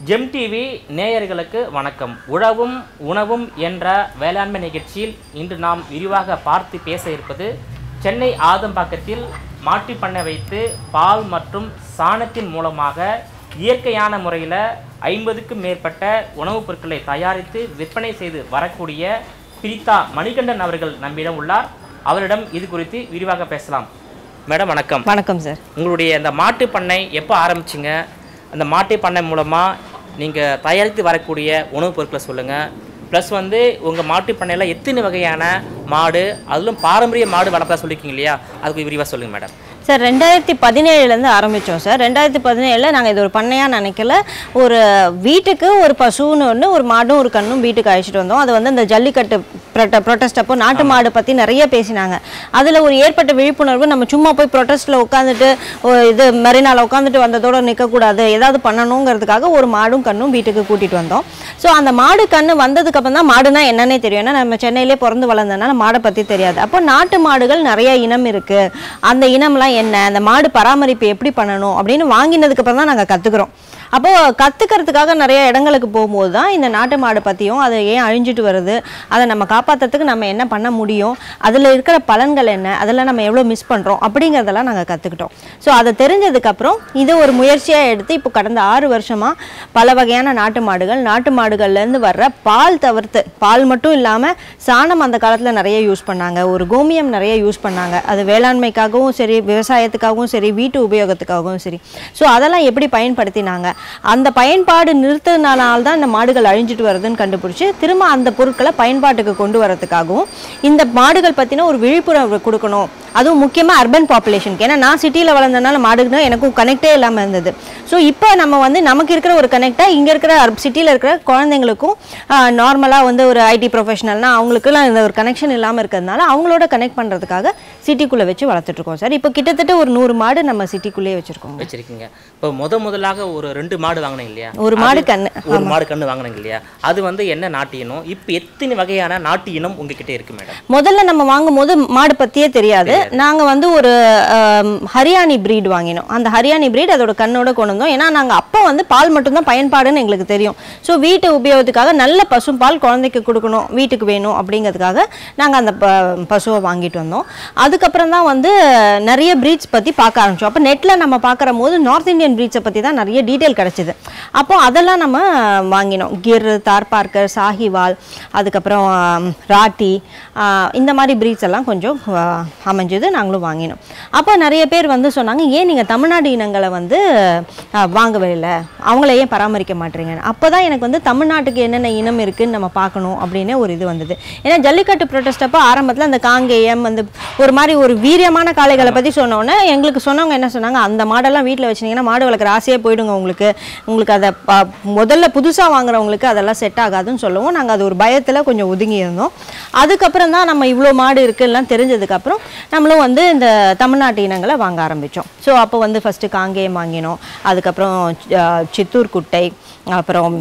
GeM TV நேயர்களுக்கு வணக்கம் உழவும் உணவும் என்ற வேளாண்மை நிகழ்ச்சியில் இன்று நாம் விரிவாக பார்த்து பேச இருப்பது சென்னை ஆதம்பாக்கத்தில் மாட்டுப் பண்ணை வைத்து பால் மற்றும் சாணத்தின் மூலமாக இயற்கையான முறையில் ஐம்பதுக்கும் மேற்பட்ட உணவுப் பொருட்களை தயாரித்து விற்பனை செய்து வரக்கூடிய பிரீதா மணிகண்டன் அவர்கள் நம்மிடம் உள்ளார் அவரிடம் இது குறித்து விரிவாக பேசலாம் மேடம் வணக்கம் வணக்கம் சார் உங்களுடைய இந்த மாட்டு பண்ணை எப்போ ஆரம்பிச்சிங்க அந்த மாட்டு பண்ணை மூலமாக நீங்கள் தயாரித்து வரக்கூடிய உணவுப் பொருட்களை சொல்லுங்கள் ப்ளஸ் வந்து உங்கள் மாட்டு பண்ணையில் எத்தனை வகையான மாடு அதிலும் பாரம்பரிய மாடு வளர்ப்பதா சொல்லியிருக்கீங்க இல்லையா அதுக்கு விரிவாக சொல்லுங்கள் மேடம் சார் ரெண்டாயிரத்தி பதினேழுலேருந்து ஆரம்பித்தோம் சார் ரெண்டாயிரத்தி பதினேழில் நாங்கள் இது ஒரு பண்ணையாக நினைக்கல ஒரு வீட்டுக்கு ஒரு பசுன்னு ஒன்று ஒரு மாடும் ஒரு கண்ணும் வீட்டுக்கு அழைச்சிட்டு வந்தோம் அது வந்து இந்த ஜல்லிக்கட்டு ப்ரொட்ட ப்ரொட்டஸ்ட் அப்போ நாட்டு மாடு பற்றி நிறைய பேசினாங்க அதில் ஒரு ஏற்பட்ட விழிப்புணர்வு நம்ம சும்மா போய் ப்ரொட்டஸ்ட்டில் உட்காந்துட்டு இது மெரினால உட்காந்துட்டு வந்ததோடு நிற்கக்கூடாது ஏதாவது பண்ணணுங்கிறதுக்காக ஒரு மாடும் கண்ணும் வீட்டுக்கு கூட்டிகிட்டு வந்தோம் ஸோ அந்த மாடு கண்ணு வந்ததுக்கப்புறம் தான் மாடுனா என்னன்னே தெரியும் ஏன்னா நம்ம சென்னையிலே பிறந்து வளர்ந்ததுனால மாடை பற்றி தெரியாது அப்போ நாட்டு மாடுகள் நிறைய இனம் இருக்குது அந்த இனம்லாம் என்ன அந்த மாடு பராமரிப்பு எப்படி பண்ணணும் அப்படின்னு வாங்கினதுக்கப்புறம் தான் நாங்கள் கற்றுக்குறோம் அப்போ கற்றுக்கிறதுக்காக நிறைய இடங்களுக்கு போகும்போது தான் இந்த நாட்டு மாடு பற்றியும் அதை ஏன் அழிஞ்சிட்டு வருது அதை நம்ம காப்பாற்றுறதுக்கு நம்ம என்ன பண்ண முடியும் அதில் இருக்கிற பலன்கள் என்ன அதெல்லாம் நம்ம எவ்வளோ மிஸ் பண்ணுறோம் அப்படிங்கிறதெல்லாம் நாங்கள் கற்றுக்கிட்டோம் ஸோ அதை தெரிஞ்சதுக்கப்புறம் இது ஒரு முயற்சியாக எடுத்து இப்போ கடந்த ஆறு வருஷமாக பல வகையான நாட்டு மாடுகள் நாட்டு மாடுகள்லேருந்து வர்ற பால் தவிர்த்து பால் மட்டும் இல்லாமல் சாணம் அந்த காலத்தில் நிறைய யூஸ் பண்ணாங்க ஒரு கோமியம் நிறைய யூஸ் பண்ணாங்க அது வேளாண்மைக்காகவும் சரி விவசாயத்துக்காகவும் சரி வீட்டு உபயோகத்துக்காகவும் சரி ஸோ அதெல்லாம் எப்படி பயன்படுத்தினாங்க அந்த பயன்பாடு நிறுத்தனால தான் இந்த மாடுகள் அழிஞ்சிட்டு வருதுன்னு கண்டுபிடிச்சி திரும்ப அந்த பொருட்களை பயன்பாட்டுக்கு கொண்டு வரதுக்காகவும் இந்த மாடுகள் பற்றின ஒரு விழிப்புணர்வு கொடுக்கணும் அதுவும் முக்கியமாக அர்பன் பாப்புலேஷனுக்கு ஏன்னா நான் சிட்டியில் வளர்ந்தனால மாடுக்குனா எனக்கும் கனெக்டே இல்லாமல் இருந்தது ஸோ இப்போ நம்ம வந்து நமக்கு இருக்கிற ஒரு கனெக்டாக இங்கே இருக்கிற சிட்டியில் இருக்கிற குழந்தைங்களுக்கும் நார்மலாக வந்து ஒரு ஐடி ப்ரொஃபஷனல்னா அவங்களுக்குலாம் இந்த ஒரு கனெக்ஷன் இல்லாமல் இருக்கிறதுனால அவங்களோட கனெக்ட் பண்ணுறதுக்காக சிட்டிக்குள்ளே வச்சு வளர்த்துட்ருக்கோம் சார் இப்போ கிட்டத்தட்ட ஒரு நூறு மாடு நம்ம சிட்டிக்குள்ளேயே வச்சுருக்கோம் வச்சிருக்கீங்க இப்போ முத முதலாக ஒரு ரெண்டு மாடு வாங்கினீங்க இல்லையா ஒரு மாடு கண்ணு ஒரு மாடு கன்று வாங்கினீங்க இல்லையா அது வந்து என்ன நாட்டு இனம் இப்போ எத்தனை வகையான நாட்டு இனம் உங்ககிட்ட இருக்கு மேடம் முதல்ல நம்ம வாங்கும் போது மாடு பற்றியே தெரியாது நாங்கள் வந்து ஒரு ஆம், ஹரியானி breed வாங்கினோம் அந்த ஹரியானி breed அதோட கண்ணோட கொண்டு வந்தோம் ஏன்னா நாங்கள் அப்போ வந்து பால் மட்டும்தான் பயன்பாடுன்னு எங்களுக்கு தெரியும் ஸோ வீட்டு உபயோகத்துக்காக நல்ல பசும்பால் குழந்தைக்கு கொடுக்கணும் வீட்டுக்கு வேணும் அப்படிங்கிறதுக்காக நாங்கள் அந்த ப பசுவை வாங்கிட்டு வந்தோம் அதுக்கப்புறம் தான் வந்து நிறைய ப்ரீட்ஸ் பற்றி பார்க்க ஆரம்பிச்சோம் அப்போ நெட்டில் நம்ம பார்க்குற போது நார்த் இந்தியன் ப்ரீட்ஸை பற்றி தான் நிறைய டீட்டெயில் கிடச்சிது அப்போ அதெல்லாம் நம்ம வாங்கினோம் கிர் தார்பார்க்கர் சாஹிவால் அதுக்கப்புறம் ஆம், ராட்டி ஆ, இந்த மாதிரி ப்ரீட்ஸ் எல்லாம் கொஞ்சம் ஆ, அமைஞ்சது நாங்களும் வாங்கினோம் அப்போ நிறைய பேர் வந்து சொன்னாங்க ஏன் நீங்கள் தமிழ்நாடு இனங்களை வந்து ஆ, வாங்கவே இல்லை அவங்கள ஏன் பராமரிக்க மாட்டீங்கன்னு அப்போ தான் எனக்கு வந்து தமிழ்நாட்டுக்கு என்னென்ன இனம் இருக்குன்னு நம்ம பார்க்கணும் அப்படின்னு ஒரு இது வந்தது ஏன்னா ஜல்லிக்கட்டு ப்ரொட்டஸ்ட் அப்போ ஆரம்பத்தில் அந்த காங்கேயம் அந்த ஒரு மாதிரி ஒரு வீரியமான காளைகளை பற்றி சொன்னோன்னே எங்களுக்கு சொன்னவங்க என்ன சொன்னாங்க அந்த மாடெல்லாம் வீட்டில் வச்சிங்கன்னா மாடு வளர்க்குற ஆசையே போயிடுங்க உங்களுக்கு உங்களுக்கு அதை ப- முதல்ல புதுசாக வாங்குறவங்களுக்கு அதெல்லாம் செட் ஆகாதுன்னு சொல்லவும் நாங்கள் அது ஒரு பயத்தில் கொஞ்சம் ஒதுங்கி இருந்தோம் அதுக்கப்புறம் தான் நம்ம இவ்வளோ மாடு இருக்குல்லாம் தெரிஞ்சதுக்கப்புறம் நம்மளும் வந்து இந்த தமிழ்நாட்டு இனங்களை வாங்க ஆரம்பித்தோம் ஸோ அப்போ வந்து ஃபஸ்ட்டு காங்கேயம் வாங்கினோம் அதுக்கப்புறம் அஹ், சித்தூர் குட்டை அப்புறம்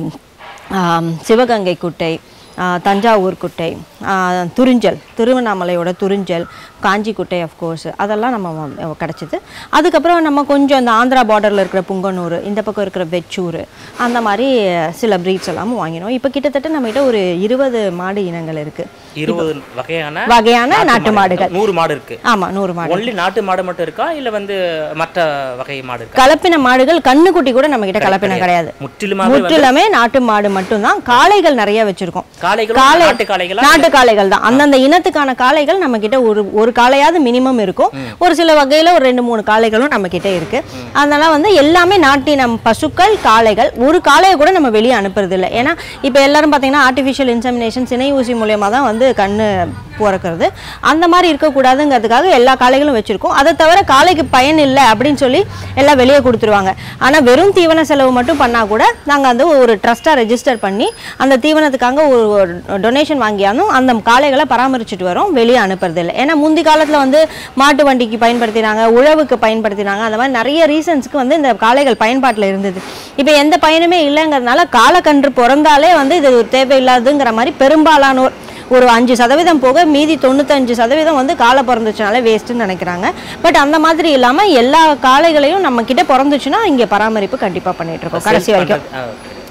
ஆம், சிவகங்கை குட்டை ஆ, தஞ்சாவூர் குட்டை ஆ, துறிஞ்சல் திருவண்ணாமலையோட துறிஞ்சல் காஞ்சி குட்டை அஃப்கோர்ஸ் அதெல்லாம் நம்ம வ- கிடச்சிது அதுக்கப்புறம் நம்ம கொஞ்சம் இந்த ஆந்திரா பார்டரில் இருக்கிற புங்கனூர் இந்த பக்கம் இருக்கிற வெச்சூர் அந்த மாதிரி சில ப்ரீட்ஸ் எல்லாமும் வாங்கினோம் இப்போ கிட்டத்தட்ட நம்மகிட்ட ஒரு இருபது மாடு இனங்கள் இருக்குது இருபது வகையான வகையான நாட்டு மாடுகள் நூறு மாடு இருக்கு ஆமாம் நூறு மாடு ஒன்லி நாட்டு மாடு மட்டும் இருக்கா இல்ல வந்து மற்ற வகை மாடு இருக்கா கலப்பின மாடுகள் கண்ணுக்குட்டி கூட நம்மகிட்ட கலப்பினம் கிடையாது முற்றிலுமாவே வந்து முற்றிலுமே நாட்டு மாடு மட்டும்தான் காளைகள் நிறைய வச்சிருக்கோம் காளைகளும் காளை நாட்டு காளைகளா நாட்டு காளைகள் தான் அந்தந்த இனத்துக்கான காளைகள் நம்ம கிட்ட ஒரு ஒரு காளையாவது மினிமம் இருக்கும் ஒரு சில வகையில ஒரு ரெண்டு மூணு காளைகளும் நம்ம கிட்ட இருக்கு அதனால வந்து எல்லாமே நாட்டினம் பசுக்கள் காளைகள் ஒரு காளையை கூட நம்ம வெளியே அனுப்புறது இல்லை ஏன்னா இப்போ எல்லாரும் பார்த்தீங்கன்னா ஆர்டிஃபிஷியல் இன்சமினேஷன் சினை ஊசி மூலியமா தான் வந்து கண்ணு பிறக்கிறது அந்த மாதிரி இருக்கக்கூடாதுங்கிறதுக்காக எல்லா காளைகளும் வச்சிருக்கோம் அதை தவிர காளைக்கு பயன் இல்லை அப்படின்னு சொல்லி எல்லாம் வெளியே கொடுத்துருவாங்க ஆனால் வெறும் தீவன செலவு மட்டும் பண்ணால் கூட நாங்கள் வந்து ஒரு ட்ரஸ்ட்டாக ரெஜிஸ்டர் பண்ணி அந்த தீவனத்துக்காக ஒரு டொனேஷன் வாங்கியாலும் அந்த காளைகளை பராமரிச்சுட்டு வரோம் வெளியே அனுப்புறது இல்லை ஏன்னா முந்தி காலத்தில் வந்து மாட்டு வண்டிக்கு பயன்படுத்தினாங்க உழவுக்கு பயன்படுத்தினாங்க அந்த மாதிரி நிறைய ரீசன்ஸ்க்கு வந்து இந்த காளைகள் பயன்பாட்டில் இருந்தது இப்போ எந்த பயனுமே இல்லைங்கிறதுனால காலக்கன்று பிறந்தாலே வந்து இது ஒரு தேவையில்லாதுங்கிற மாதிரி பெரும்பாலானோர் ஒரு அஞ்சு சதவீதம் போக மீதி தொண்ணூத்தஞ்சு சதவீதம் வந்து காலை பிறந்துச்சுனால வேஸ்ட்டுன்னு நினைக்கிறாங்க பட் அந்த மாதிரி இல்லாமல் எல்லா காளைகளையும் நம்ம கிட்ட பிறந்துச்சுன்னா இங்கே பராமரிப்பு கண்டிப்பாக பண்ணிட்டு இருக்கோம் கடைசி வரைக்கும்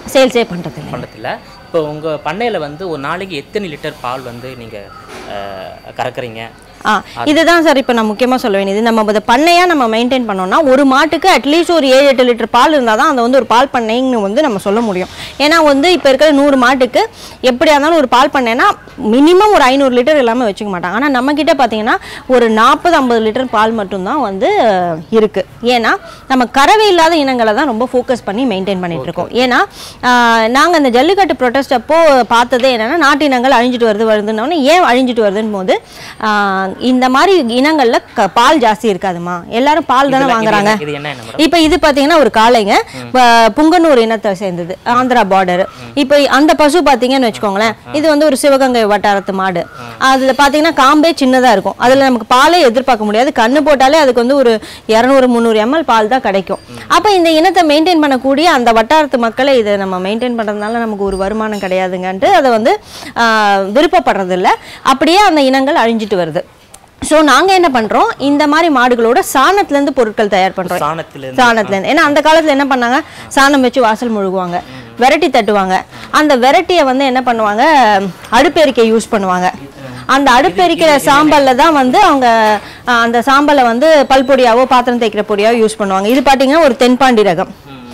சேல்ஸே பண்ணுறது இல்லை பண்ணுறதில்ல இப்போ உங்கள் பண்ணையில் வந்து ஒரு நாளைக்கு எத்தனை லிட்டர் பால் வந்து நீங்கள் கறக்குறீங்க ஆ இதுதான் சார் இப்போ நான் முக்கியமாக சொல்ல வேண்டியது நம்ம அதை பண்ணையாக நம்ம மெயின்டைன் பண்ணோம்னா ஒரு மாட்டுக்கு அட்லீஸ்ட் ஒரு ஏழு எட்டு லிட்டர் பால் இருந்தால் தான் அதை வந்து ஒரு பால் பண்ணைன்னு வந்து நம்ம சொல்ல முடியும் ஏன்னா வந்து இப்போ இருக்கிற நூறு மாட்டுக்கு எப்படியா இருந்தாலும் ஒரு பால் பண்ணைன்னா மினிமம் ஒரு ஐநூறு லிட்டர் எல்லாமே வச்சுக்க மாட்டாங்க ஆனால் நம்மக்கிட்ட பார்த்தீங்கன்னா ஒரு நாற்பது ஐம்பது லிட்டர் பால் மட்டும்தான் வந்து இருக்குது ஏன்னா நம்ம கறவை இல்லாத இனங்களை தான் ரொம்ப ஃபோக்கஸ் பண்ணி மெயின்டைன் பண்ணிட்டு இருக்கோம் ஏன்னா நாங்கள் அந்த ஜல்லிக்கட்டு ப்ரொட்டஸ்ட் அப்போ பார்த்ததே என்னன்னா நாட்டு இனங்கள் அழிஞ்சிட்டு வருது வருதுன்னொன்னே ஏன் அழிஞ்சிட்டு வருதுன்னு போது ஆஹ் இந்த மாதிரி இனங்கள்ல க- பால் ஜாஸ்தி இருக்காதுமா எல்லாரும் பால் தானே இதுல- இது வாங்குறாங்க என்ன- இது என்ன என்ன மேடம் இப்போ இது பார்த்தீங்கன்னா ஒரு காளைங்க ப- புங்கனூர் இனத்தை சேர்ந்தது ஆந்திரா பார்டர் இப்போ அந்த பசு பார்த்தீங்கன்னு வச்சுக்கோங்களேன் இது வந்து ஒரு சிவகங்கை வட்டாரத்து மாடு அதில் பார்த்தீங்கன்னா காம்பே சின்னதாக இருக்கும் அதில் நமக்கு பாலே எதிர்பார்க்க முடியாது கண்ணு போட்டாலே அதுக்கு வந்து ஒரு இரநூறு முந்நூறு எம்எல் பால் தான் கிடைக்கும் அப்போ இந்த இனத்தை மெயின்டைன் பண்ணக்கூடிய அந்த வட்டாரத்து மக்களை இதை நம்ம மெயின்டைன் பண்ணுறதுனால நமக்கு ஒரு வருமானம் கிடையாதுங்கன்ட்டு அதை வந்து ஆஹ், விருப்பப்படுறதில்ல அப்படியே அந்த இனங்கள் அழிஞ்சிட்டு வருது ஸோ நாங்கள் என்ன பண்ணுறோம் இந்த மாதிரி மாடுகளோட சாணத்துலேருந்து பொருட்கள் தயார் பண்ணுறோம் சாணத்திலேருந்து சாணத்துலேருந்து ஏன்னா அந்த காலத்தில் என்ன பண்ணாங்க சாணம் வச்சு வாசல் முழுகுவாங்க விரட்டி தட்டுவாங்க அந்த விரட்டியை வந்து என்ன பண்ணுவாங்க அடுப்பெரிக்கை யூஸ் பண்ணுவாங்க அந்த அடுப்பெரிக்கிற சாம்பல்ல தான் வந்து அவங்க அஹ், அந்த சாம்பலை வந்து பல்பொடியாவோ பாத்திரம் தேய்க்கிற பொடியாவோ யூஸ் பண்ணுவாங்க இது பார்த்தீங்கன்னா ஒரு தென்பாண்டி ரகம்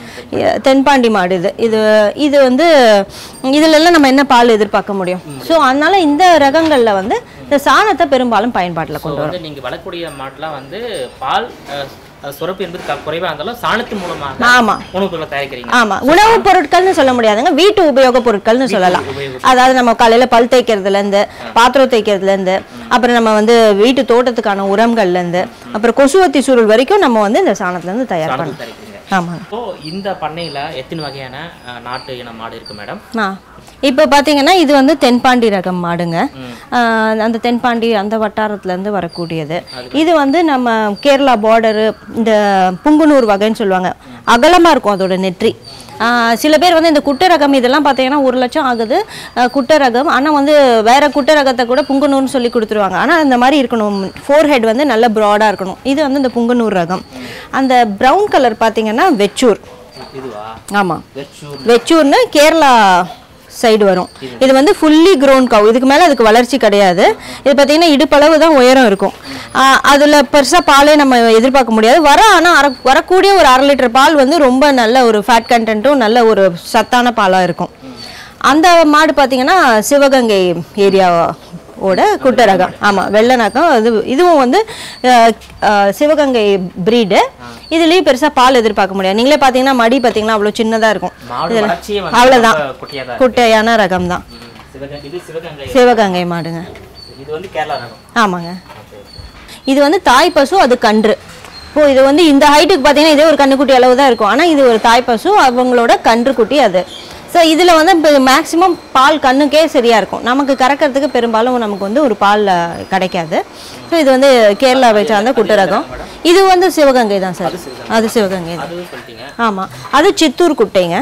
இ- தென்பாண்டி மாடு இது இது இது வந்து இதுல எல்லாம் நம்ம என்ன பால் எதிர்பார்க்க முடியும் ஸோ அதனால இந்த ரகங்கள்ல வந்து இந்த சாணத்தை பெரும்பாலும் பயன்பாட்டில் ஸோ கொண்டு வரும் வந்து நீங்கள் வளர்க்கக்கூடிய மாட்டெலாம் வந்து பால் அஹ், அஹ், சுரப்பு என்பது க- குறைவா இருந்தாலும் சாணத்தின் மூலமாக ஆமா உணவுப் பொருட்களை தயாரிக்கிறீங்க ஆமா உணவுப் பொருட்கள்னு சொல்ல முடியாதுங்க வீட்டு உபயோக பொருட்கள்னு சொல்லலாம் உபயோக அதாவது நம்ம காலையில பல் தேய்க்கிறதுல இருந்து பாத்திரம் தேய்க்கிறதுல இருந்து அப்புறம் நம்ம வந்து வீட்டு தோட்டத்துக்கான உரங்கள்ல இருந்து அப்புறம் கொசுவத்தி சுருள் வரைக்கும் நம்ம வந்து இந்த சாணத்துல இருந்து தயார் சாணத்தில் பண்ணலாம் தயாரிக்கிறீங்க ஆமாங்க இப்போ இந்த பண்ணையில எத்தனை வகையான அஹ், நாட்டு இன மாடு இருக்கு மேடம் ஆ இப்போ பார்த்தீங்கன்னா இது வந்து தென்பாண்டி ரகம் மாடுங்க ஆஹ் அந்த தென்பாண்டி அந்த வட்டாரத்துலேருந்து வரக்கூடியது இது வந்து நம்ம கேரளா பார்டரு இந்த புங்குனூர் வகைன்னு சொல்லுவாங்க அகலமாக இருக்கும் அதோட நெற்றி ஆஹ் சில பேர் வந்து இந்த குட்டை ரகம் இதெல்லாம் பார்த்தீங்கன்னா ஒரு லட்சம் ஆகுது ஆஹ் குட்டை ரகம் ஆனால் வந்து வேற குட்டை ரகத்தை கூட புங்குனூர்னு சொல்லி கொடுத்துருவாங்க ஆனால் இந்த மாதிரி இருக்கணும் ஃபோர் ஹெட் வந்து நல்ல ப்ராடாக இருக்கணும் இது வந்து இந்த புங்குனூர் ரகம் அந்த ப்ரௌன் கலர் பார்த்தீங்கன்னா வெச்சூர் இதுவா ஆமாம் வெச்சூர் வெச்சூர்னு கேரளா சைடு வரும் இது வந்து ஃபுல்லி க்ரோன் கவ் இதுக்கு மேலே அதுக்கு வளர்ச்சி கிடையாது இது பார்த்தீங்கன்னா இடுப்பளவு தான் உயரம் இருக்கும் அதில் பெருசாக பாலே நம்ம எதிர்பார்க்க முடியாது வர ஆனால் அர வரக்கூடிய ஒரு அரை லிட்டர் பால் வந்து ரொம்ப நல்ல ஒரு ஃபேட் கண்டென்ட்டும் நல்ல ஒரு சத்தான பாலாக இருக்கும் அந்த மாடு பார்த்தீங்கன்னா சிவகங்கை ஏரியாவோட குட்டை ரகம் ஆமாம் வெள்ளை நகம் இது இதுவும் வந்து அஹ், அஹ், சிவகங்கை பிரீடு இதுலேயும் பெருசாக பால் எதிர்பார்க்க முடியாது நீங்களே பார்த்தீங்கன்னா மடி பார்த்தீங்கன்னா அவ்வளோ சின்னதாக இருக்கும் மாடு வளர்ச்சியே வந்து அவ்வளவுதான். ரொம்ப குட்டியா தான் குட்டையான ரகம் தான் இருக்கு. ம், சிவகங்கை இது சிவகங்கை சிவகங்கை மாடுங்க இது வந்து கேரளா ரகம் ஆமாங்க இது வந்து தாய் பசு அது கன்று இப்போ இது வந்து இந்த ஹைட்டுக்கு பார்த்தீங்கன்னா இதே ஒரு கன்றுக்குட்டி அளவு தான் இருக்கும் ஆனால் இது ஒரு தாய் பசு அவங்களோட கன்றுக்குட்டி அது ஸோ இதில் வந்து இப்போ மேக்ஸிமம் பால் கண்ணுக்கே சரியாக இருக்கும் நமக்கு கறக்கிறதுக்கு பெரும்பாலும் நமக்கு வந்து ஒரு பால் அஹ், கிடைக்காது ஸோ இது வந்து கேரளாவை சார்ந்த குட்டு ரகம் இது வந்து சிவகங்கை தான் சார் அது சிவகங்கை தான் அதுவும் சொல்லிட்டீங்க ஆமாம் அது சித்தூர் குட்டைங்க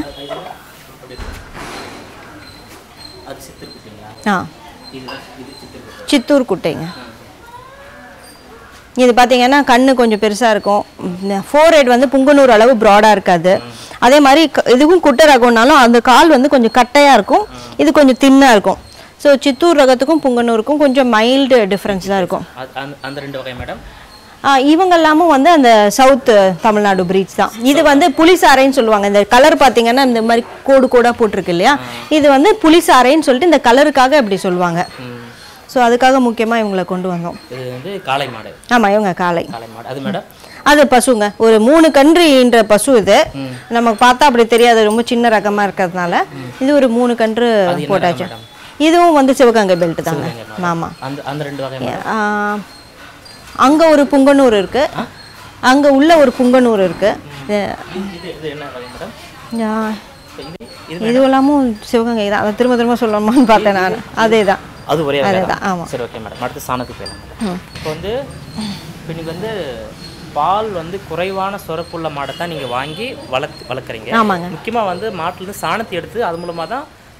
அது சித்தர் குட்டிங்களா ஆ இது இது சித்தர் குட்டி சித்தூர் குட்டைங்க இது பார்த்தீங்கன்னா கண்ணு கொஞ்சம் பெருசாக இருக்கும் ஃபோர் ஹெட் வந்து புங்குனூர் அளவு ப்ராடாக இருக்காது அதே மாதிரி க- இதுவும் குட்டை ரகம்னாலும் அந்த கால் வந்து கொஞ்சம் கட்டையாக இருக்கும் இது கொஞ்சம் தின்னாக இருக்கும் ஸோ சித்தூர் ரகத்துக்கும் புங்கனூருக்கும் கொஞ்சம் மைல்டு டிஃப்ரென்ஸ் தான் இருக்கும் அது- அந்த- அந்த ரெண்டு வகை மேடம் ஆ, இவங்க எல்லாமும் வந்து அந்த சவுத் தமிழ்நாடு பிரீட்ஸ் தான் இது வந்து புளிசாரைன்னு சொல்லுவாங்க இந்த கலர் பார்த்தீங்கன்னா இந்த மாதிரி கோடு கோடாக போட்டிருக்கு இல்லையா இது வந்து புளிசாரைன்னு சொல்லிட்டு இந்த கலருக்காக இப்படி சொல்லுவாங்க ஸோ அதுக்காக முக்கியமாக இவங்களை கொண்டு வந்தோம் இது வந்து காளை மாடு ஆமாம் இவங்க காளை காளை மாடு அது மேடம் அது பசுங்க ஒரு மூணு கன்றுன்ற பசு இது நமக்கு பார்த்தா அப்படி தெரியாது ரொம்ப சின்ன ரகமாக இருக்கிறதுனால இது ஒரு மூணு கன்று அது என்ன போட்டாச்சு ரகம் இதுவும் வந்து சிவகங்கை பெல்ட் தாங்க ஆமாம் அந்த அந்த ரெண்டு வகை மேடம் அங்கே ஒரு புங்கனூர் இருக்கு அங்கே உள்ள ஒரு புங்கனூர் இருக்கு இது- இது இது என்ன வகை மேடம் ஆ, இது இது இது எல்லாமும் சிவகங்கை தான் அதை திரும்ப திரும்ப சொல்லணுமான்னு பார்த்தேன் நான் அதே தான் அது ஒரே வகை அதேதான், தான் ஆமா. சரி ஓகே மேடம் அடுத்து சாணத்துக்கு போயிடலாம் மேடம் இப்போ வந்து இப்போ நீங்கள் வந்து பால் வந்து குறைவான சுரப்புள்ள மாடை தான் நீங்கள் வாங்கி வளர்த்து வளர்க்குறீங்க ஆமாங்க முக்கியமாக வந்து மாட்டுலேருந்து சாணத்தை எடுத்து அது மூலமாக தான்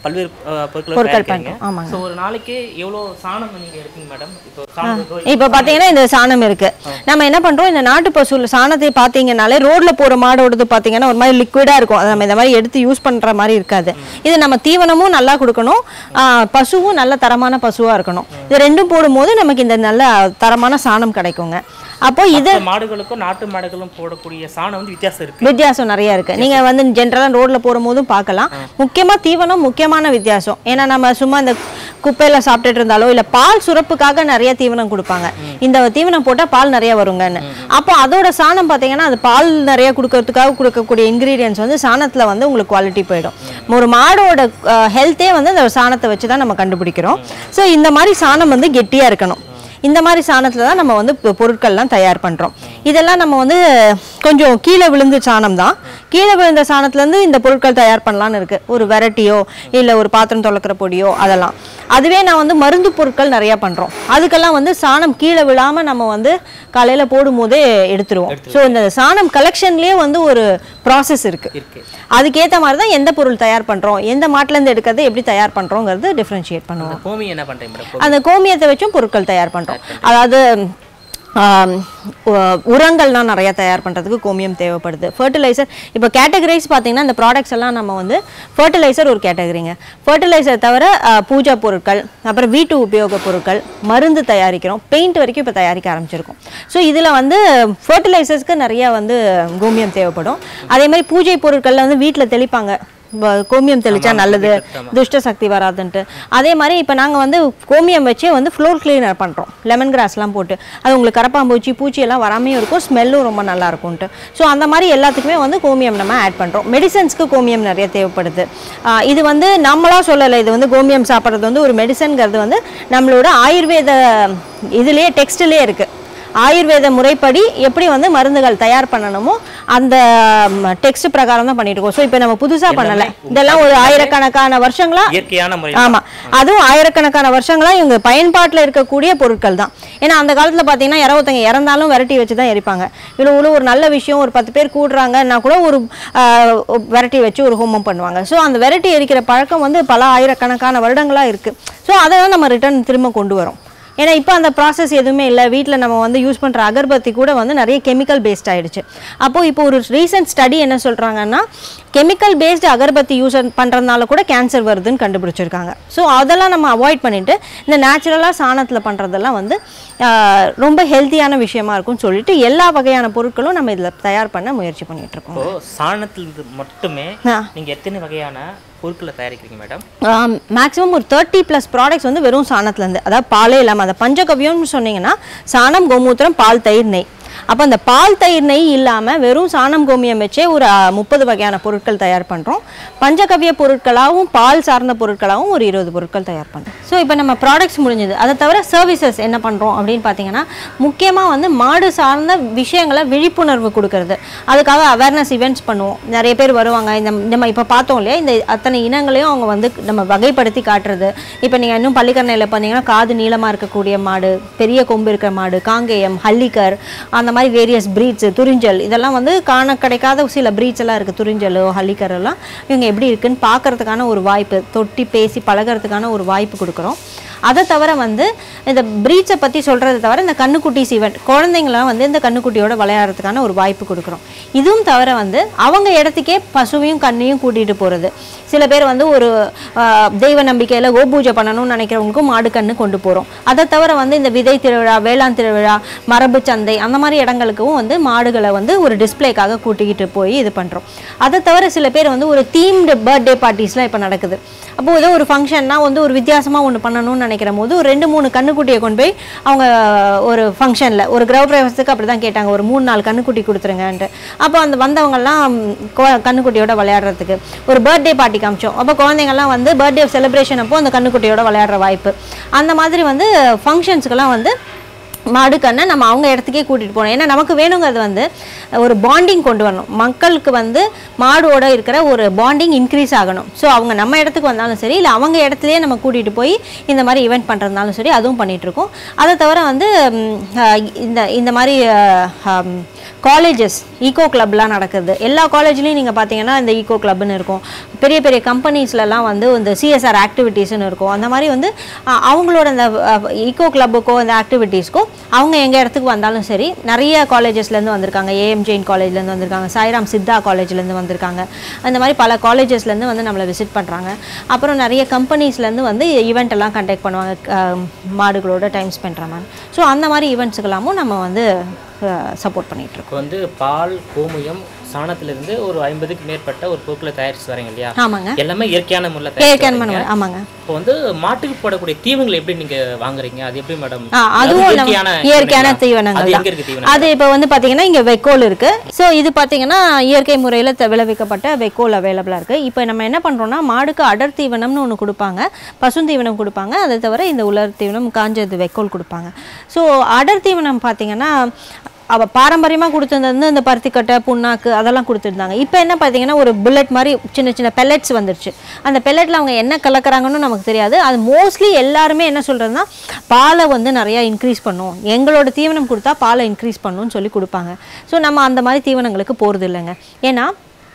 பல்வேறு அஹ், பொருட்களை பொருட்கள் தயாரிக்கிறீங்க பண்றோம், ஆமாங்க. ஸோ ஒரு நாளைக்கு எவ்வளோ சாணம் நீங்க எடுப்பீங்க மேடம் இப்போ சாணம் இதோ இப்போ பார்த்தீங்கன்னா இந்த சாணம் இருக்கு நம்ம என்ன பண்றோம் இந்த நாட்டு பசு சாணத்தை பார்த்தீங்கன்னாலே ரோட்ல போற மாடோடது பார்த்தீங்கன்னா ஒரு மாதிரி லிக்விடா இருக்கும் அதை நம்ம இந்த மாதிரி எடுத்து யூஸ் பண்ற மாதிரி இருக்காது இது நம்ம தீவனமும் நல்லா கொடுக்கணும் ஆ, பசுவும் நல்ல தரமான பசுவா இருக்கணும் இது ரெண்டும் போடும்போது நமக்கு இந்த நல்ல தரமான சாணம் கிடைக்குங்க அப்போ இது மற்ற மாடுகளுக்கும் நாட்டு மாடுகளும் போடக்கூடிய சாணம் வந்து வித்தியாசம் இருக்கு வித்தியாசம் நிறைய இருக்கு நீங்க வந்து ஜென்ரலாக ரோட்ல போகும்போதும் பார்க்கலாம் முக்கியமா தீவனம் முக்கியமான வித்தியாசம் ஏன்னா நம்ம சும்மா இந்த குப்பையில சாப்பிட்டுட்டு இருந்தாலோ இல்ல பால் சுரப்புக்காக நிறைய தீவனம் கொடுப்பாங்க இந்த தீவனம் போட்டா பால் நிறைய வருங்கன்னு அப்போ அதோட சாணம் பார்த்தீங்கன்னா அது பால் நிறைய கொடுக்கறதுக்காக கொடுக்கக்கூடிய இன்கிரீடியன்ஸ் வந்து சாணத்துல வந்து உங்களுக்கு குவாலிட்டி போயிடும் ஒரு மாடோட ஹெல்த்தே வந்து அந்த சாணத்தை வச்சு தான் நம்ம கண்டுபிடிக்கிறோம் ஸோ இந்த மாதிரி சாணம் வந்து கெட்டியா இருக்கணும் இந்த மாதிரி சாணத்துல தான் நம்ம வந்து பொ- பொருட்கள்லாம் தயார் பண்றோம் இதெல்லாம் நம்ம வந்து கொஞ்சம் கீழே விழுந்து சாணம் தான் கீழே விழுந்த சாணத்துலேருந்து இந்த பொருட்கள் தயார் பண்ணலாம்னு இருக்கு ஒரு வெரைட்டியோ இல்லை ஒரு பாத்திரம் துளக்கிற பொடியோ அதெல்லாம் அதுவே நான் வந்து மருந்து பொருட்கள் நிறைய பண்றோம் அதுக்கெல்லாம் வந்து சாணம் கீழே விழாம நம்ம வந்து காலையில போடும்போதே எடுத்துருவோம் ஸோ இந்த சாணம் கலெக்ஷன்லேயே வந்து ஒரு ப்ராசஸ் இருக்கு இருக்கு அதுக்கேற்ற மாதிரி தான் எந்த பொருள் தயார் பண்றோம் எந்த மாட்டுலேருந்து எடுக்கிறது எப்படி தயார் பண்றோங்கிறது டிஃப்ரென்ஷியேட் பண்ணுவோம் அந்த கோமி என்ன பண்றீங்க மேடம் அந்த கோமியத்தை வச்சும் பொருட்கள் தயார் பண்றோம் அதாவது ஆம், உ- உரங்கள்லாம் நிறைய தயார் பண்றதுக்கு கோமியம் தேவைப்படுது ஃபர்டிலைசர் இப்போ கேட்டகரைஸ் பார்த்தீங்கன்னா இந்த ப்ராடக்ட்ஸ் எல்லாம் நம்ம வந்து ஃபர்டிலைசர் ஒரு கேட்டகரிங்க ஃபர்டிலைசர் தவிர ஆ, பூஜா பொருட்கள் அப்புறம் வீட்டு உபயோக பொருட்கள் மருந்து தயாரிக்கிறோம் பெயிண்ட் வரைக்கும் இப்போ தயாரிக்க ஆரம்பிச்சிருக்கோம் ஸோ இதில் வந்து ஃபர்டிலைசர்ஸ்க்கு நிறைய வந்து கோமியம் தேவைப்படும் அதே மாதிரி பூஜை பொருட்கள்ல வந்து வீட்டில் தெளிப்பாங்க ப- கோமியம் தெளிச்சா நல்லது துஷ்ட சக்தி வராதுன்ட்டு அதே மாதிரி இப்போ நாங்கள் வந்து கோமியம் வச்சே வந்து ஃப்ளோர் கிளீனர் பண்ணுறோம் லெமன் கிராஸ்லாம் போட்டு அது உங்களுக்கு கரப்பாம்பூச்சி பூச்சி எல்லாம் வராமையும் இருக்கும் ஸ்மெல்லும் ரொம்ப நல்லா இருக்கும்ட்டு ஸோ அந்த மாதிரி எல்லாத்துக்குமே வந்து கோமியம் நம்ம ஆட் பண்ணுறோம் மெடிசன்ஸ்க்கு கோமியம் நிறைய தேவைப்படுது ஆஹ் இது வந்து நம்மளா சொல்லலை இது வந்து கோமியம் சாப்பிட்றது வந்து ஒரு மெடிசன்ங்கிறது வந்து நம்மளோட ஆயுர்வேத இதுலேயே டெக்ஸ்ட்லேயே இருக்குது ஆயுர்வேத முறைப்படி எப்படி வந்து மருந்துகள் தயார் பண்ணணுமோ அந்த டெக்ஸ்ட் பிரகாரம் தான் பண்ணிட்டு இருக்கோம் ஸோ இப்போ நம்ம புதுசா பண்ணல இதெல்லாம் ஒரு ஆயிரக்கணக்கான வருஷங்களா இயற்கையான முறை ஆமா அதுவும் ஆயிரக்கணக்கான வருஷங்களா இவங்க பயன்பாட்டுல இருக்கக்கூடிய பொருட்கள் தான் ஏன்னா அந்த காலத்துல பாத்தீங்கன்னா இறவத்தங்க இறந்தாலும் விரட்டி வச்சு தான் எரிப்பாங்க இவ்வளோ இவ்வளோ ஒரு நல்ல விஷயம் ஒரு பத்து பேர் கூடுறாங்கன்னா கூட ஒரு ஆஹ், விரட்டி வச்சு ஒரு ஹோமம் பண்ணுவாங்க ஸோ அந்த விரட்டி எரிக்கிற பழக்கம் வந்து பல ஆயிரக்கணக்கான வருடங்களா இருக்கு ஸோ அதை தான் நம்ம ரிட்டர்ன் திரும்ப கொண்டு வரோம் ஏன்னா இப்போ அந்த ப்ராசஸ் எதுவுமே இல்லை வீட்டில் நம்ம வந்து யூஸ் பண்ணுற அகர்பத்தி கூட வந்து நிறைய கெமிக்கல் பேஸ்ட் ஆயிடுச்சு அப்போது இப்போ ஒரு ரீசன்ட் ஸ்டடி என்ன சொல்கிறாங்கன்னா கெமிக்கல் பேஸ்டு அகர்பத்தி யூஸ் பண்ணுறதுனால கூட கேன்சர் வருதுன்னு கண்டுபிடிச்சிருக்காங்க ஸோ அதெல்லாம் நம்ம அவாய்ட் பண்ணிட்டு இந்த நேச்சுரலாக சாணத்தில் பண்ணுறதெல்லாம் வந்து ஆஹ், ரொம்ப ஹெல்த்தியான விஷயமா இருக்கும்னு சொல்லிட்டு எல்லா வகையான பொருட்களும் நம்ம இதில் தயார் பண்ண முயற்சி பண்ணிட்டு இருக்கோம் இப்போ சாணத்துல இருந்து மட்டுமே ஆ. நீங்க எத்தனை வகையான பொருட்களை தயாரிக்கிறீங்க மேடம் மேக்ஸிமம் ஒரு தேர்ட்டி ப்ளஸ் ப்ராடக்ட்ஸ் வந்து வெறும் சாணத்துலேருந்து அதாவது பாலே இல்லாமல் அந்த பஞ்சகவ்யம்னு சொன்னீங்கன்னா சாணம் கோமூத்திரம் பால் தயிர் நெய் அப்போ அந்த பால் தயிர் நெய் இல்லாமல் வெறும் சாணம் கோமியம் வச்சே ஒரு முப்பது வகையான பொருட்கள் தயார் பண்ணுறோம் பஞ்சகவ்ய பொருட்களாகவும் பால் சார்ந்த பொருட்களாகவும் ஒரு இருபது பொருட்கள் தயார் பண்ணுறோம் ஸோ இப்போ நம்ம ப்ராடக்ட்ஸ் முடிஞ்சது அதை தவிர சர்வீசஸ் என்ன பண்ணுறோம் அப்படின்னு பார்த்தீங்கன்னா முக்கியமாக வந்து மாடு சார்ந்த விஷயங்களை விழிப்புணர்வு கொடுக்கறது அதுக்காக அவேர்னஸ் இவெண்ட்ஸ் பண்ணுவோம் நிறைய பேர் வருவாங்க இந்த நம்ம இப்போ பார்த்தோம் இல்லையா இந்த அத்தனை இனங்களையும் அவங்க வந்து நம்ம வகைப்படுத்தி காட்டுறது இப்போ நீங்கள் இன்னும் பள்ளிக்கரணையில் பார்த்தீங்கன்னா காது நீளமாக இருக்கக்கூடிய மாடு பெரிய கொம்பு இருக்கிற மாடு காங்கேயம் ஹல்லிக்கர் அந்த மாதிரி வேரியஸ் பிரீட்ஸ் துரிஞ்சல் இதெல்லாம் வந்து காண கிடைக்காத சில பிரீட்ஸ் எல்லாம் இருக்குது துரிஞ்சல் ஹல்லிக்கர் எல்லாம் இவங்க எப்படி இருக்குன்னு பார்க்கறதுக்கான ஒரு வாய்ப்பு தொட்டி பேசி பழகுறதுக்கான ஒரு வாய்ப்பு கொடுக்குறோம் அதை தவிர வந்து இந்த பிரீச்சை பற்றி சொல்கிறத தவிர இந்த கண்ணுக்குட்டிஸ் ஈவெண்ட் குழந்தைங்களாம் வந்து இந்த கண்ணுக்குட்டியோட விளையாடுறதுக்கான ஒரு வாய்ப்பு கொடுக்குறோம் இதுவும் தவிர வந்து அவங்க இடத்துக்கே பசுவையும் கண்ணையும் கூட்டிகிட்டு போகிறது சில பேர் வந்து ஒரு ஆஹ், தெய்வ நம்பிக்கையில் கோபூஜை பண்ணணும்னு நினைக்கிறவங்களுக்கும் மாடு கண்ணு கொண்டு போகிறோம் அதை தவிர வந்து இந்த விதை திருவிழா வேளாண் திருவிழா மரபு சந்தை அந்த மாதிரி இடங்களுக்கும் வந்து மாடுகளை வந்து ஒரு டிஸ்ப்ளேக்காக கூட்டிக்கிட்டு போய் இது பண்ணுறோம் அதை தவிர சில பேர் வந்து ஒரு தீம்டு பர்த்டே பார்ட்டிஸ்லாம் இப்போ நடக்குது அப்போ ஏதோ ஒரு ஃபங்க்ஷன்னா வந்து ஒரு வித்தியாசமாக ஒன்று பண்ணணும்னு நினைக்கிற போது ஒரு ரெண்டு மூணு கண்ணுக்குட்டியை கொண்டு போய் அவங்க ஒரு ஃபங்க்ஷனில் ஒரு கிரௌ பிரவேசத்துக்கு அப்படி தான் கேட்டாங்க ஒரு மூணு நாலு கண்ணுக்குட்டி கொடுத்துருங்கன்ட்டு அப்போ அந்த வந்தவங்கெல்லாம் கொ- கண்ணுக்குட்டியோட விளையாடுறதுக்கு ஒரு பர்த்டே பார்ட்டி காமிச்சோம் அப்போ குழந்தைங்கள்லாம் வந்து பர்த்டே செலிப்ரேஷன் அப்போ அந்த கண்ணுக்குட்டியோட விளையாடுற வாய்ப்பு அந்த மாதிரி வந்து ஃபங்க்ஷன்ஸ்க்கெல்லாம் வந்து மாடு கண்ணை நம்ம அவங்க இடத்துக்கே கூட்டிகிட்டு போகணும் ஏன்னா நமக்கு வேணுங்கிறது வந்து ஒரு பாண்டிங் கொண்டு வரணும் மக்களுக்கு வந்து மாடோட இருக்கிற ஒரு பாண்டிங் இன்க்ரீஸ் ஆகணும் ஸோ அவங்க நம்ம இடத்துக்கு வந்தாலும் சரி இல்லை அவங்க இடத்துலயே நம்ம கூட்டிகிட்டு போய் இந்த மாதிரி ஈவெண்ட் பண்ணுறதுனாலும் சரி அதுவும் பண்ணிட்டு இருக்கோம் அதை தவிர வந்து ம், அஹ், இந்த இந்த மாதிரி காலேஜஸ் ஈகோ கிளப்லாம் நடக்குது எல்லா காலேஜ்லேயும் நீங்கள் பார்த்தீங்கன்னா இந்த ஈகோ கிளப்னு இருக்கும் பெரிய பெரிய கம்பெனிஸ்லலாம் வந்து இந்த சிஎஸ்ஆர் ஆக்டிவிட்டீஸ்னு இருக்கும் அந்த மாதிரி வந்து அஹ், அவங்களோட இந்த ஈகோ கிளப்புக்கோ இந்த ஆக்டிவிட்டீஸ்க்கோ அவங்க எங்கள் இடத்துக்கு வந்தாலும் சரி நிறைய காலேஜஸ்லேருந்து வந்திருக்காங்க ஏஎம் ஜெயின் காலேஜ்லேருந்து வந்திருக்காங்க சாய்ராம் சித்தா காலேஜ்லேருந்து வந்திருக்காங்க அந்த மாதிரி பல காலேஜஸ்லேருந்து வந்து நம்மளை விசிட் பண்ணுறாங்க அப்புறம் நிறைய கம்பெனிஸ்லேருந்து வந்து ஈவெண்ட் எல்லாம் கண்டக்ட் பண்ணுவாங்க அஹ், மாடுகளோட டைம் ஸ்பெண்ட் மாதிரி ஸோ அந்த மாதிரி ஈவெண்ட்ஸுக்கெல்லாமும் நம்ம வந்து சப்போர்ட் பண்ணிகிட்ருக்கோம் இப்போ வந்து பால் கோமியம் சாணத்திலிருந்து ஒரு ஐம்பதுக்கு மேற்பட்ட ஒரு பொருட்களை தயாரிச்சு வரீங்க இல்லையா ஆமாங்க எல்லாமே இயற்கையான முறையில் கேட்கணும் பண்ணுவேன் ஆமாங்க இப்போ வந்து மாட்டுக்கு போடக்கூடிய தீவனங்களை எப்படி நீங்க வாங்குறீங்க அது எப்படி மேடம் ஆ, அதுவும் நம்ம இயற்கையான இயற்கையான அது தீவனங்கள் எங்க இருக்கு தீவனம் அது இப்போ வந்து பார்த்தீங்கன்னா இங்கே வைக்கோல் இருக்கு ஸோ இது பார்த்தீங்கன்னா இயற்கை முறையில் விளைவிக்கப்பட்ட வைக்கோல் அவைலபிளாக இருக்கு இப்போ நம்ம என்ன பண்ணுறோம்னா மாடுக்கு அடர் தீவனம்னு ஒன்று கொடுப்பாங்க பசுந்தீவனம் கொடுப்பாங்க அதை தவிர இந்த உலர் தீவனம் காஞ்சது வைக்கோல் கொடுப்பாங்க ஸோ அடர் தீவனம் பார்த்தீங்கன்னா அவ பாரம்பரியமாக கொடுத்துருந்தது வந்து இந்த பருத்திக்கட்டை புண்ணாக்கு அதெல்லாம் கொடுத்துருந்தாங்க இப்போ என்ன பார்த்தீங்கன்னா ஒரு புல்லட் மாதிரி சின்ன சின்ன பெல்லட்ஸ் வந்துருச்சு அந்த பெல்லட்டில் அவங்க என்ன கலக்குறாங்கன்னு நமக்கு தெரியாது அது மோஸ்ட்லி எல்லாருமே என்ன சொல்கிறதுனா பாலை வந்து நிறையா இன்க்ரீஸ் பண்ணும் எங்களோட தீவனம் கொடுத்தா பாலை இன்க்ரீஸ் பண்ணுன்னு சொல்லி கொடுப்பாங்க ஸோ நம்ம அந்த மாதிரி தீவனங்களுக்கு போகிறது இல்லைங்க ஏன்னா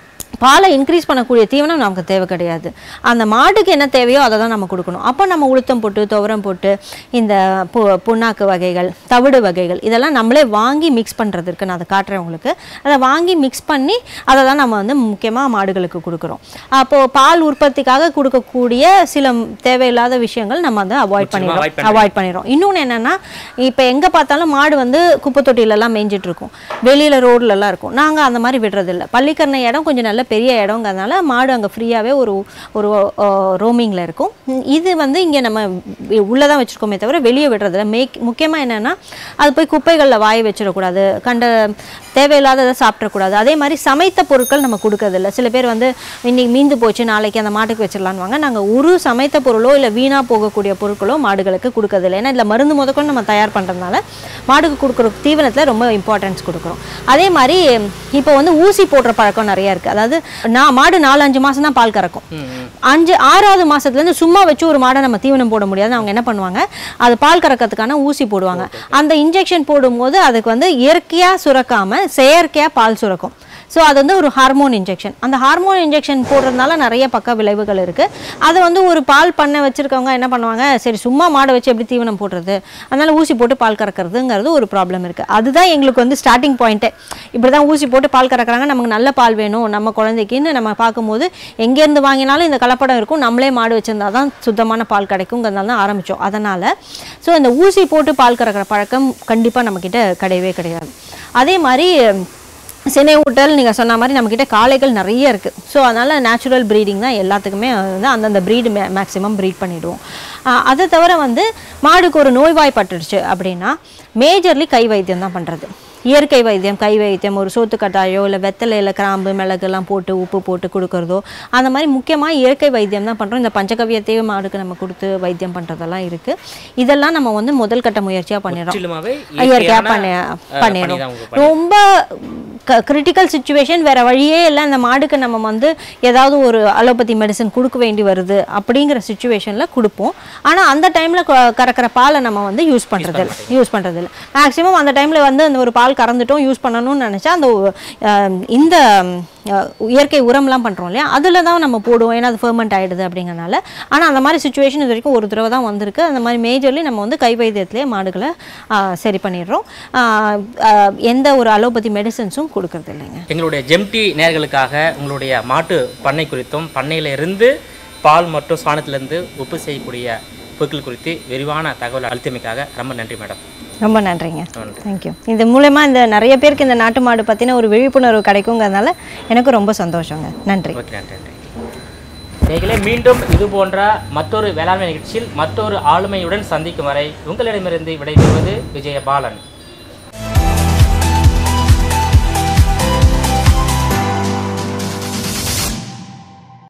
பாலை இன்க்ரீஸ் பண்ணக்கூடிய தீவனம் நமக்கு தேவை கிடையாது அந்த மாட்டுக்கு என்ன தேவையோ அதை தான் நம்ம கொடுக்கணும் அப்போ நம்ம உளுத்தம் போட்டு துவரம் போட்டு இந்த பு புண்ணாக்கு வகைகள் தவிடு வகைகள் இதெல்லாம் நம்மளே வாங்கி மிக்ஸ் பண்ணுறது இருக்கு நான் அதை காட்டுறேன் உங்களுக்கு அதை வாங்கி மிக்ஸ் பண்ணி அதை தான் நம்ம வந்து முக்கியமாக மாடுகளுக்கு கொடுக்குறோம் அப்போது பால் உற்பத்திக்காக கொடுக்கக்கூடிய சில தேவையில்லாத விஷயங்கள் நம்ம அதை அவாய்ட் நிச்சயமா avoid பண்ணிடுறோம் அவாய்ட் பண்ணிடுறோம் இன்னொன்று என்னென்னா இப்போ எங்கே பார்த்தாலும் மாடு வந்து குப்பை தொட்டிலெல்லாம் மேய்ஞ்சிட்டு இருக்கும் வெளியில் ரோட்லலாம் இருக்கும் நாங்கள் அந்த மாதிரி விடுறதில்ல பள்ளிக்கரணை இடம் கொஞ்சம் நல்ல பெரிய இடங்கிறதுனால மாடு அங்கே ஃப்ரீயாகவே ஒரு ஒரு ரோமிங்கில் இருக்கும் உம், இது வந்து இங்கே நம்ம உள்ளே தான் வச்சுருக்கோமே தவிர வெளியே விடுறதில்ல மேக் முக்கியமாக என்னென்னா அது போய் குப்பைகளில் வாய வச்சிடக்கூடாது கண்ட தேவையில்லாததை சாப்பிடக்கூடாது அதே மாதிரி சமைத்த பொருட்கள் நம்ம கொடுக்கறதில்ல சில பேர் வந்து இன்னைக்கு மீந்து போச்சு நாளைக்கு அந்த மாட்டுக்கு வச்சிடலான்வாங்க நாங்கள் ஒரு சமைத்த பொருளோ இல்லை வீணாக போகக்கூடிய பொருட்களோ மாடுகளுக்கு கொடுக்கறதில்ல ஏன்னா இதில் மருந்து முதற்கொண்டு நம்ம தயார் பண்ணுறதுனால மாடுக்கு கொடுக்குற தீவனத்தில் ரொம்ப இம்பார்ட்டன்ஸ் கொடுக்குறோம் அதே மாதிரி இப்போ வந்து ஊசி போடுற பழக்கம் நிறைய இருக்குது அதாவது நான் மாடு நாலு அஞ்சு மாதம் தான் பால் கறக்கும் அஞ்சு ஆறாவது மாசத்துலேருந்து சும்மா வச்சு ஒரு மாடை நம்ம தீவனம் போட முடியாது அவங்க என்ன பண்ணுவாங்க அது பால் கறக்கிறதுக்கான ஊசி போடுவாங்க அந்த இன்ஜெக்ஷன் போடும்போது அதுக்கு வந்து இயற்கையாக சுரக்காம செயற்கையாக பால் சுரக்கும் ஸோ அது வந்து ஒரு ஹார்மோன் இன்ஜெக்ஷன் அந்த ஹார்மோன் இன்ஜெக்ஷன் போடுறதுனால நிறைய பக்க விளைவுகள் இருக்குது அது வந்து ஒரு பால் பண்ணை வச்சுருக்கவங்க என்ன பண்ணுவாங்க சரி சும்மா மாடை வச்சு எப்படி தீவனம் போடுறது அதனால ஊசி போட்டு பால் கறக்கிறதுங்கிறது ஒரு ப்ராப்ளம் இருக்குது அதுதான் எங்களுக்கு வந்து ஸ்டார்டிங் பாயிண்ட்டே இப்படி தான் ஊசி போட்டு பால் கறக்குறாங்க நமக்கு நல்ல பால் வேணும் நம்ம குழந்தைக்குன்னு நம்ம பார்க்கும்போது எங்கேருந்து வாங்கினாலும் இந்த கலப்படம் இருக்கும் நம்மளே மாடு வச்சிருந்தா தான் சுத்தமான பால் கிடைக்குங்கிறதுனால தான் ஆரம்பித்தோம் அதனால் ஸோ இந்த ஊசி போட்டு பால் கறக்கிற பழக்கம் கண்டிப்பாக நம்மக்கிட்ட கிடையவே கிடையாது அதே மாதிரி சினை ஊட்டல் நீங்கள் சொன்ன மாதிரி நம்மக்கிட்ட காளைகள் நிறைய இருக்குது ஸோ அதனால் நேச்சுரல் ப்ரீடிங் தான் எல்லாத்துக்குமே வந்து அந்தந்த ப்ரீடு மே மேக்ஸிமம் ப்ரீட் பண்ணிவிடுவோம் அதை தவிர வந்து மாடுக்கு ஒரு நோய்வாய்ப்பட்டுருச்சு அப்படின்னா மேஜர்லி கை வைத்தியம் தான் பண்ணுறது இயற்கை வைத்தியம் கை வைத்தியம் ஒரு சோத்து கட்டாயோ இல்லை வெத்தலையில் கிராம்பு மிளகுலாம் போட்டு உப்பு போட்டு கொடுக்கறதோ அந்த மாதிரி முக்கியமாக இயற்கை வைத்தியம் தான் பண்ணுறோம் இந்த பஞ்சகவியத்தையும் மாடுக்கு நம்ம கொடுத்து வைத்தியம் பண்ணுறதெல்லாம் இருக்குது இதெல்லாம் நம்ம வந்து முதல் கட்ட முயற்சியாக பண்ணிடுறோம் முற்றிலுமாவே இயற்கையாக இயற்கையான, பண்ணி அஹ், பண்ணிடுறோம் பண்ணிதான் உங்களுக்கு ரொம்ப கிரிட்டிக்கல் சுச்சுவேஷன் வேற வழியே இல்லை அந்த மாடுக்கு நம்ம வந்து ஏதாவது ஒரு அலோபதி மெடிசன் கொடுக்க வேண்டி வருது அப்படிங்கிற சுச்சுவேஷனில் கொடுப்போம் ஆனால் அந்த டைமில் கறக்கிற பாலை நம்ம வந்து யூஸ் பண்ணுறது இல்லை யூஸ் பண்ணுறது இல்லை மேக்ஸிமம் அந்த டைமில் வந்து அந்த ஒரு பால் கறந்துட்டோம் யூஸ் பண்ணணும்னு நினச்சா அந்த அஹ், இந்த அஹ், இயற்கை உரம்லாம் பண்ணுறோம் இல்லையா அதில் தான் நம்ம போடுவோம் ஏன்னா அது ஃபெர்மெண்ட் ஆகிடுது அப்படிங்கறனால ஆனால் அந்த மாதிரி சுச்சுவேஷன் இது வரைக்கும் ஒரு தடவை தான் வந்திருக்கு அந்த மாதிரி மேஜர்லி நம்ம வந்து கை வைத்தியத்திலே மாடுகளை ஆஹ், சரி பண்ணிடுறோம் ஆஹ், ஆஹ், எந்த ஒரு அலோபதி மெடிசன்ஸும் கொடுக்கறது இல்லைங்க எங்களுடைய ஜெம்டி நேர்களுக்காக உங்களுடைய மாட்டு பண்ணை குறித்தும் பண்ணையில இருந்து பால் மற்றும் சாணத்திலிருந்து உப்பு செய்யக்கூடிய பொருட்கள் குறித்து விரிவான தகவல் அளித்தமைக்காக ரொம்ப நன்றி மேடம் ரொம்ப நன்றிங்க நன்றி. தேங்க்யூ இது மூலயமா இந்த நிறைய பேருக்கு இந்த நாட்டு மாடு பற்றின ஒரு விழிப்புணர்வு கிடைக்குங்கிறதுனால எனக்கு ரொம்ப சந்தோஷங்க நன்றி ஓகே நன்றி நன்றி நீங்களே மீண்டும் இது போன்ற மற்றொரு வேளாண்மை நிகழ்ச்சியில் மற்றொரு ஆளுமையுடன் சந்திக்கும் வரை உங்களிடமிருந்து விடைபெறுவது விஜயபாலன்